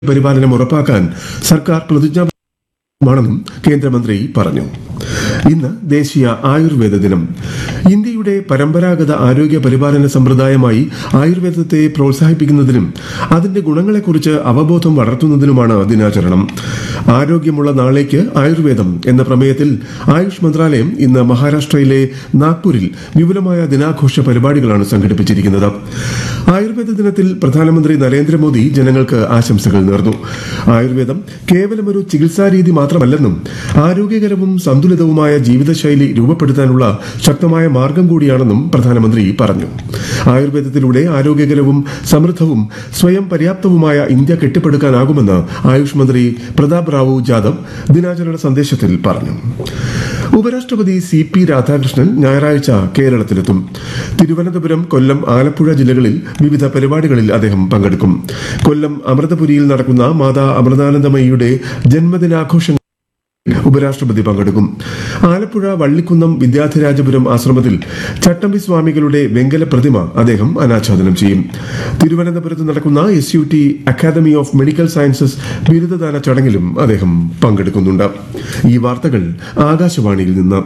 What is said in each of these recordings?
പരിപാലനം ഉറപ്പാക്കാൻ സർക്കാർ പ്രതിജ്ഞാബദ്ധമാണെന്നും കേന്ദ്രമന്ത്രി പറഞ്ഞു ഇന്ന് ദേശീയ ആയുർവേദ ദിനം ഇന്ത്യയുടെ പരമ്പരാഗത ആരോഗ്യ പരിപാലന സമ്പ്രദായമായി ആയുർവേദത്തെ പ്രോത്സാഹിപ്പിക്കുന്നതിനും അതിന്റെ ഗുണങ്ങളെക്കുറിച്ച് അവബോധം വളർത്തുന്നതിനുമാണ് ദിനാചരണം ആരോഗ്യമുള്ള നാളേക്ക് ആയുർവേദം എന്ന പ്രമേയത്തിൽ ആയുഷ് മന്ത്രാലയം ഇന്ന് മഹാരാഷ്ട്രയിലെ നാഗ്പൂരിൽ വിപുലമായ ദിനാഘോഷ പരിപാടികളാണ് സംഘടിപ്പിച്ചിരിക്കുന്നത് ആയുർവേദ ദിനത്തിൽ പ്രധാനമന്ത്രി നരേന്ദ്രമോദി ജനങ്ങൾക്ക് ആശംസകൾ നേർന്നു ആയുർവേദം കേവലം ഒരു ചികിത്സാ രീതി മാത്രമല്ലെന്നും ആരോഗ്യകരവും സന്തുലിതവുമായ ജീവിതശൈലി രൂപപ്പെടുത്താനുള്ള ശക്തമായ മാർഗം കൂടിയാണെന്നും പ്രധാനമന്ത്രി പറഞ്ഞു ആയുർവേദത്തിലൂടെ ആരോഗ്യകരവും സമൃദ്ധവും സ്വയം പര്യാപ്തവുമായ ഇന്ത്യ കെട്ടിപ്പടുക്കാനാകുമെന്ന് ആയുഷ് മന്ത്രി പ്രതാപ് റാവു ജാദവ് ദിനാചരണ സന്ദേശത്തിൽ പറഞ്ഞു ഉപരാഷ്ട്രപതി സി പി രാധാകൃഷ്ണൻ ഞായറാഴ്ച കേരളത്തിലെത്തും തിരുവനന്തപുരം കൊല്ലം ആലപ്പുഴ ജില്ലകളിൽ വിവിധ പരിപാടികളിൽ അദ്ദേഹം പങ്കെടുക്കും കൊല്ലം അമൃതപുരിയിൽ നടക്കുന്ന മാതാ അമൃതാനന്ദമയിയുടെ ജന്മദിനാഘോഷങ്ങൾ ഉപരാഷ്ട്രപതി പങ്കെടുക്കും ആലപ്പുഴ വള്ളിക്കുന്നം വിദ്യാധിരാജപുരം ആശ്രമത്തിൽ ചട്ടമ്പി സ്വാമികളുടെ വെങ്കല പ്രതിമ അദ്ദേഹം അനാച്ഛാദനം ചെയ്യും തിരുവനന്തപുരത്ത് നടക്കുന്ന S U T academy of medical sciences ബിരുദദാന ചടങ്ങിലും അദ്ദേഹം പങ്കെടുക്കുന്നുണ്ട് ഈ വാർത്തകൾ ആകാശവാണിയിൽ നിന്ന്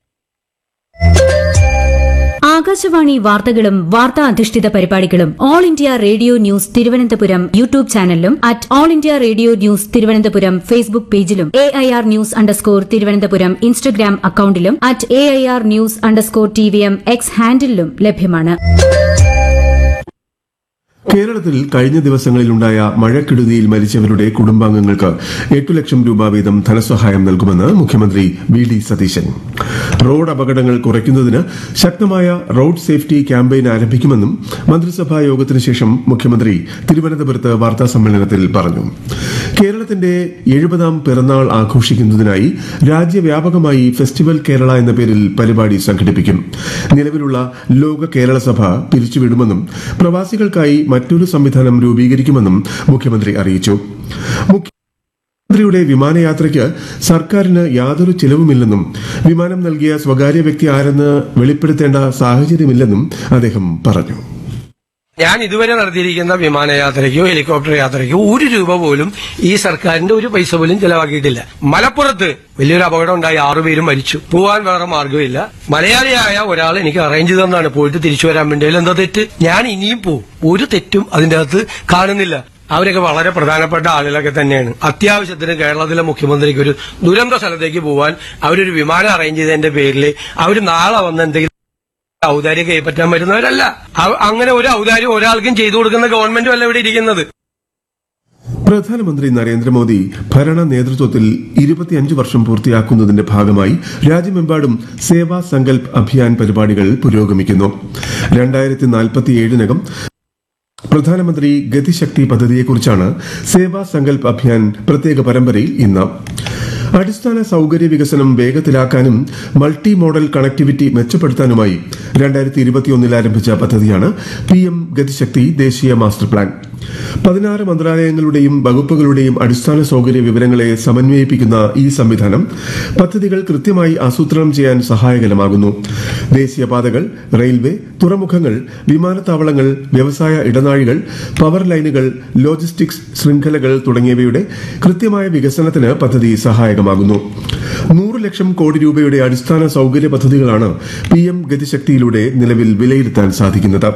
ആകാശവാണി വാർത്തകളും വാർത്താ അധിഷ്ഠിത പരിപാടികളും All India Radio News Thiruvananthapuram YouTube ചാനലിലും at All India Radio News Thiruvananthapuram Facebook പേജിലും A I R news underscore Thiruvananthapuram Instagram അക്കൌണ്ടിലും at A I R news underscore T V M X ഹാൻഡിലും ലഭ്യമാണ് കേരളത്തിൽ കഴിഞ്ഞ ദിവസങ്ങളിലുണ്ടായ മഴക്കെടുതിയിൽ മരിച്ചവരുടെ കുടുംബാംഗങ്ങൾക്ക് എട്ടു ലക്ഷം രൂപ വീതം ധനസഹായം നൽകുമെന്ന് മുഖ്യമന്ത്രി വി ഡി സതീശൻ റോഡ് അപകടങ്ങൾ കുറയ്ക്കുന്നതിന് ശക്തമായ റോഡ് സേഫ്റ്റി ക്യാമ്പയിൻ ആരംഭിക്കുമെന്നും മന്ത്രിസഭാ യോഗത്തിന് ശേഷം മുഖ്യമന്ത്രി തിരുവനന്തപുരത്ത് വാർത്താ സമ്മേളനത്തിൽ പറഞ്ഞു കേരളത്തിന്റെ എഴുപതാം പിറന്നാൾ ആഘോഷിക്കുന്നതിനായി രാജ്യവ്യാപകമായി ഫെസ്റ്റിവൽ കേരള എന്ന പേരിൽ പരിപാടി സംഘടിപ്പിക്കും നിലവിലുള്ള ലോക കേരള സഭ പിരിച്ചുവിടുമെന്നും പ്രവാസികൾക്കായി മറ്റൊരു സംവിധാനം രൂപീകരിക്കുമെന്നും മുഖ്യമന്ത്രി അറിയിച്ചു മുഖ്യമന്ത്രിയുടെ വിമാനയാത്രയ്ക്ക് സർക്കാരിന് യാതൊരു ചിലവുമില്ലെന്നും വിമാനം നൽകിയ സ്വകാര്യ വ്യക്തി ആരെന്ന് വെളിപ്പെടുത്തേണ്ട സാഹചര്യമില്ലെന്നും അദ്ദേഹം പറഞ്ഞു ഞാൻ ഇതുവരെ നടത്തിയിരിക്കുന്ന വിമാനയാത്രയ്ക്കോ ഹെലികോപ്റ്റർ യാത്രയ്ക്കോ ഒരു രൂപ പോലും ഈ സർക്കാരിന്റെ ഒരു പൈസ പോലും ചെലവാക്കിയിട്ടില്ല മലപ്പുറത്ത് വലിയൊരു അപകടം ഉണ്ടായി ആറുപേരും മരിച്ചു പോവാൻ വേറെ മാർഗമില്ല മലയാളിയായ ഒരാൾ എനിക്ക് അറേഞ്ച് തന്നാണ് പോയിട്ട് തിരിച്ചു വരാൻ വേണ്ടി അതിൽ എന്താ തെറ്റ് ഞാൻ ഇനിയും പോവും ഒരു തെറ്റും അതിന്റെ അകത്ത് കാണുന്നില്ല അവരൊക്കെ വളരെ പ്രധാനപ്പെട്ട ആളുകളൊക്കെ തന്നെയാണ് അത്യാവശ്യത്തിന് കേരളത്തിലെ മുഖ്യമന്ത്രിക്ക് ഒരു ദുരന്ത സ്ഥലത്തേക്ക് പോവാൻ അവരൊരു വിമാനം അറേഞ്ച് ചെയ്തതിന്റെ പേരിൽ അവർ നാളെ വന്ന് എന്തെങ്കിലും ഔദാര്യം കൈപ്പറ്റാൻ വരുന്നവരല്ല അവ- അങ്ങനെ ഒരു ഔദാര്യം ഒരാൾക്കും ചെയ്തു കൊടുക്കുന്ന ഗവൺമെന്റും അല്ല ഇവിടെ ഇരിക്കുന്നത് പ്രധാനമന്ത്രി നരേന്ദ്രമോദി ഭരണ നേതൃത്വത്തിൽ ഇരുപത്തിയഞ്ച് വർഷം പൂർത്തിയാക്കുന്നതിന്റെ ഭാഗമായി രാജ്യമെമ്പാടും സേവാ സങ്കൽപ് അഭിയാൻ പരിപാടികൾ പുരോഗമിക്കുന്നു രണ്ടായിരത്തി നാൽപ്പത്തിയേഴിനകം പ്രധാനമന്ത്രി ഗതിശക്തി പദ്ധതിയെക്കുറിച്ചാണ് സേവാ സങ്കൽപ് അഭിയാൻ പ്രത്യേക പരമ്പരയിൽ ഇന്ന് അടിസ്ഥാന സൌകര്യ വികസനം വേഗത്തിലാക്കാനും മൾട്ടി മോഡൽ കണക്ടിവിറ്റി മെച്ചപ്പെടുത്താനുമായി രണ്ടായിരത്തി ഇരുപത്തിയൊന്നിൽ ആരംഭിച്ച പദ്ധതിയാണ് പി എം ഗതിശക്തി ദേശീയ മാസ്റ്റർ പ്ലാൻ പതിനാറ് മന്ത്രാലയങ്ങളുടെയും വകുപ്പുകളുടെയും അടിസ്ഥാന സൌകര്യ വിവരങ്ങളെ സമന്വയിപ്പിക്കുന്ന ഈ സംവിധാനം പദ്ധതികൾ കൃത്യമായി ആസൂത്രണം ചെയ്യാൻ സഹായകരമാകുന്നു ദേശീയപാതകൾ റെയിൽവേ തുറമുഖങ്ങൾ വിമാനത്താവളങ്ങൾ വ്യവസായ ഇടനാഴികൾ പവർ ലൈനുകൾ ലോജിസ്റ്റിക്സ് ശൃംഖലകൾ തുടങ്ങിയവയുടെ കൃത്യമായ വികസനത്തിന് പദ്ധതി സഹായകമാകുന്നു നൂറ് ലക്ഷം കോടി രൂപയുടെ അടിസ്ഥാന സൌകര്യ പദ്ധതികളാണ് പി എം ഗതിശക്തിയിലൂടെ നിലവിൽ വിലയിരുത്താൻ സാധിക്കുന്നത്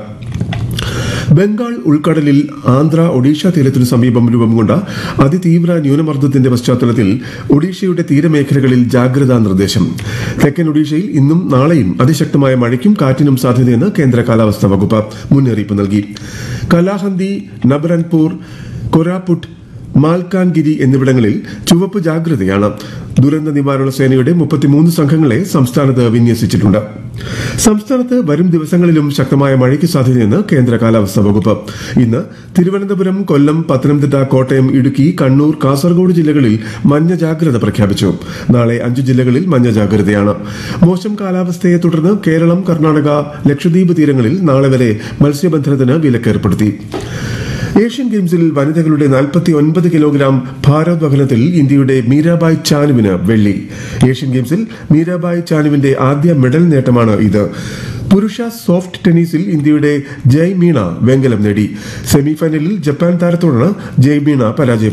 ബംഗാൾ ഉൾക്കടലിൽ ആന്ധ്ര ഒഡീഷ തീരത്തിനു സമീപം രൂപം കൊണ്ട അതിതീവ്ര ന്യൂനമർദ്ദത്തിന്റെ പശ്ചാത്തലത്തിൽ ഒഡീഷയുടെ തീരമേഖലകളിൽ ജാഗ്രതാ നിർദ്ദേശം തെക്കൻ ഒഡീഷയിൽ ഇന്നും നാളെയും അതിശക്തമായ മഴയ്ക്കും കാറ്റിനും സാധ്യതയെന്ന് കേന്ദ്ര കാലാവസ്ഥാ വകുപ്പ് മുന്നറിയിപ്പ് നൽകി കലാഹന്തി നബരൻപൂർ കൊരാപുട്ട് മാൽക്കാൻഗിരി എന്നിവിടങ്ങളിൽ ചുവപ്പ് ജാഗ്രതയാണ് ദുരന്ത നിവാരണ സേനയുടെ മുപ്പത്തിമൂന്ന് സംഘങ്ങളെ സംസ്ഥാനത്ത് വിന്യസിച്ചിട്ടുണ്ട് സംസ്ഥാനത്ത് വരും ദിവസങ്ങളിലും ശക്തമായ മഴയ്ക്ക് സാധ്യതയെന്ന് കേന്ദ്ര കാലാവസ്ഥാ വകുപ്പ് ഇന്ന് തിരുവനന്തപുരം കൊല്ലം പത്തനംതിട്ട കോട്ടയം ഇടുക്കി കണ്ണൂർ കാസർഗോഡ് ജില്ലകളിൽ മഞ്ഞ ജാഗ്രത പ്രഖ്യാപിച്ചു നാളെ അഞ്ച് ജില്ലകളിൽ മഞ്ഞ ജാഗ്രതയാണ് മോശം കാലാവസ്ഥയെ തുടർന്ന് കേരളം കർണാടക ലക്ഷദ്വീപ് തീരങ്ങളിൽ നാളെ വരെ മത്സ്യബന്ധനത്തിന് വിലക്കേർപ്പെടുത്തി ഏഷ്യൻ ഗെയിംസിൽ വനിതകളുടെ 49 കിലോഗ്രാം ഭാരോദ്വഹനത്തിൽ ഇന്ത്യയുടെ മീരാബായ് ചാനുവിന് വെള്ളി ഏഷ്യൻ ഗെയിംസിൽ മീരാബായ് ചാനുവിന്റെ ആദ്യ മെഡൽ നേട്ടമാണ് ഇത് പുരുഷ സോഫ്റ്റ് ടെന്നീസിൽ ഇന്ത്യയുടെ ജയ് മീണ വെങ്കലം നേടി സെമിഫൈനലിൽ ജപ്പാൻ താരത്തോടാണ് ജയ് മീണ പരാജയം